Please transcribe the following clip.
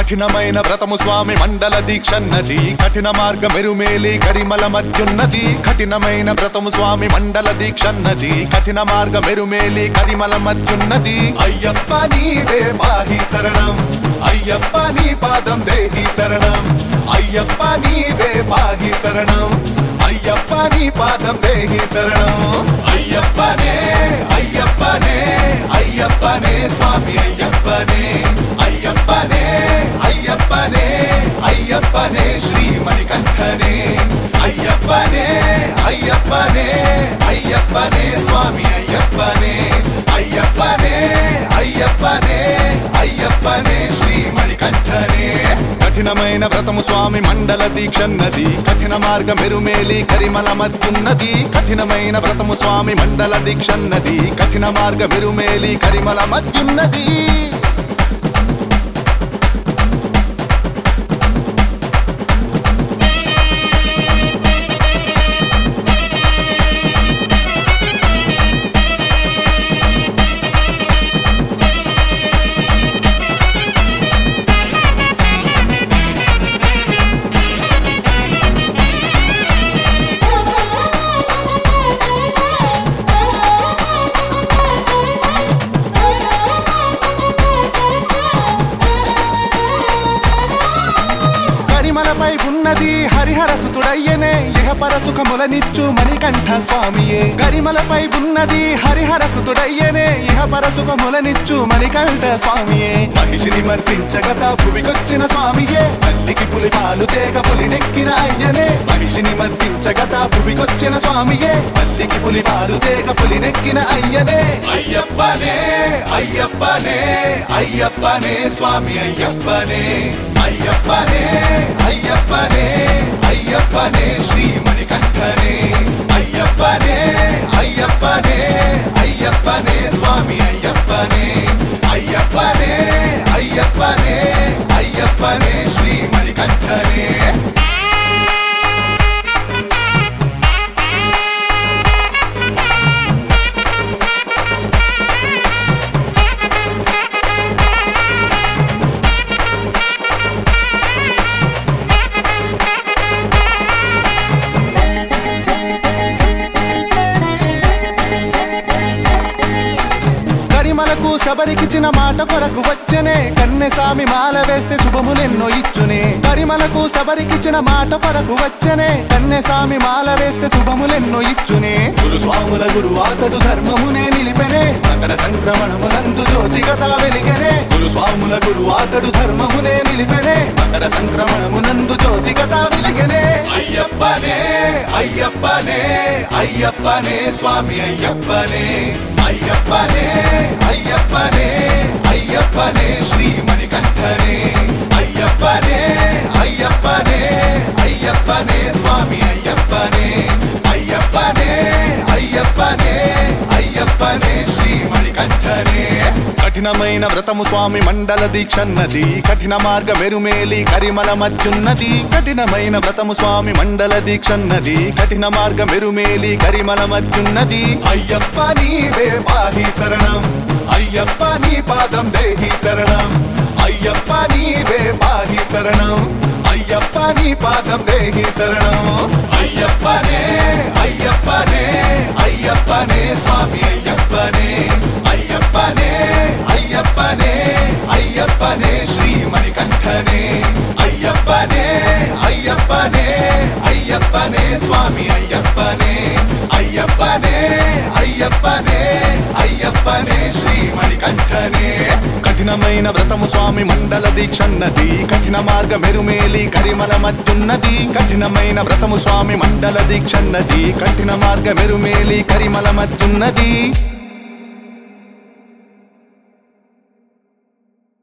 కఠినమైన వ్రతము స్వామి మండల దీక్షన్నది కఠిన మార్గ మెరుమేలి కరిమల మధ్యున్నది కఠినమైన వ్రతము స్వామి మండల దీక్షన్నది కఠిన మార్గ మెరుమేలి కరిమల మధ్యున్నది అయ్యప్ప నీవే మాహి శరణం అయ్యప్ప నీ పాదం దేహి శరణం అయ్యప్ప నీవే మాహి శరణం అయ్యప్ప నీ పాదం దేహి శరణం అయ్యప్పనే అయ్యప్పనే అయ్యప్పనే స్వామి అయ్యప్పనే అయ్యప్పనే అయ్యప్పనే అయ్యప్పనే శ్రీమణికంఠనే అయ్యప్పనే అయ్యప్పనే అయ్యప్పనే స్వామి అయ్యప్పనే అయ్యప్పనే అయ్యప్పనే అయ్యప్పనే శ్రీమణికంఠనే కఠినమైన వ్రతము స్వామి మండల దీక్షన్నది కఠిన మార్గ మెరుమేలి కరిమల మత్తున్నది కఠినమైన వ్రతము స్వామి మండల దీక్షన్నది కఠిన మార్గ మెరుమేలి కరిమల మధ్యున్నది కరిమలపై ఉన్నది హరిహర సుతుడయ్యనే ఇహపర సుఖములనిచ్చు మణికంఠ స్వామియే గరిమలపై ఉన్నది హరిహర సుతుడయ్యనే ఇహపర సుఖములనిచ్చు మణికంఠ స్వామియే మహిషిని మర్దించగత భువికొచ్చిన స్వామియే తల్లికి పులి పాలు తేగ పులినెక్కిన అయ్యనే మహిషిని మర్దించగత భువికొచ్చిన స్వామియే తల్లికి పులి పాలు తేగ పులినెక్కిన అయ్యనే అయ్యప్పనే అయ్యప్పనే అయ్యప్పనే స్వామి అయ్యప్పనే అయ్యప్పనే అయ్యప్పనే అయ్యప్పనే శ్రీమణికంఠనే అయ్యప్పనే అయ్యప్పనే అయ్యప్పనే స్వామి అయ్యప్పనే అయ్యప్పనే అయ్యప్పనే అయ్యప్పనే శ్రీమణికంఠనే కరిమలకు శబరికిచ్చిన మాట కొరకు వచ్చనే కన్నెసామి మాల వేస్తే శుభములెన్నో ఇచ్చునే కరిమలకు శబరికిచ్చిన మాట కొరకు వచ్చనే కన్నెసామి మాల వేస్తే శుభములెన్నో ఇచ్చునే గురు స్వాముల గురు అతడు ధర్మమునే నిలిపెనే మకర సంక్రమణమునందు జ్యోతి కథ వెలిగెనే గురు స్వాముల గురు అతడు ధర్మమునే నిలిపెనే మకర సంక్రమణమునందు జ్యోతి కథ వెలిగెనే అయ్యప్పనే అయ్యప్పనే అయ్యప్పనే స్వామి అయ్యప్పనే అయ్యప్పనే అయ్యప్పనే అయ్యప్పనే శ్రీమణికంఠనే అయ్యప్పనే అయ్యప్పనే అయ్యప్పనే స్వామి అయ్యప్పనే అయ్యప్పనే అయ్యప్పనే అయ్యప్పనే శ్రీమణికంఠనే కఠినమైన వ్రతము స్వామి మండల దీక్షన్నది కఠిన మార్గ మెరుమేలి కరిమల మధ్యున్నది కఠినమైన వ్రతము స్వామి మండల దీక్షన్నది కఠిన మార్గ మెరుమేలి కరిమల మధ్యున్నది అయ్యప్ప నీవే మాహి శరణం అయ్యప్ప నీ పాదం దేహి శరణం అయ్యప్ప నీవే మాహి శరణం అయ్యప్ప నీ పాదం దేహి శరణం అయ్యప్పనే అయ్యప్పనే అయ్యప్పనే స్వామి అయ్యప్పనే అయ్యప్పనే అయ్యప్పనే అయ్యప్పనే శ్రీమణికంఠనే అయ్యప్పనే అయ్యప్పనే అయ్యప్పనే స్వామి అయ్యప్పనే అయ్యప్పనే అయ్యప్పనే అయ్యప్పనే శ్రీమణికంఠనే కఠినమైన వ్రతము స్వామి మండల దీక్షన్నది కఠిన మార్గ మెరుమేలి కరిమల మధ్యున్నది కఠినమైన వ్రతము స్వామి మండల దీక్షన్నది కఠిన మార్గ మెరుమేలి కరిమల మధ్యున్నది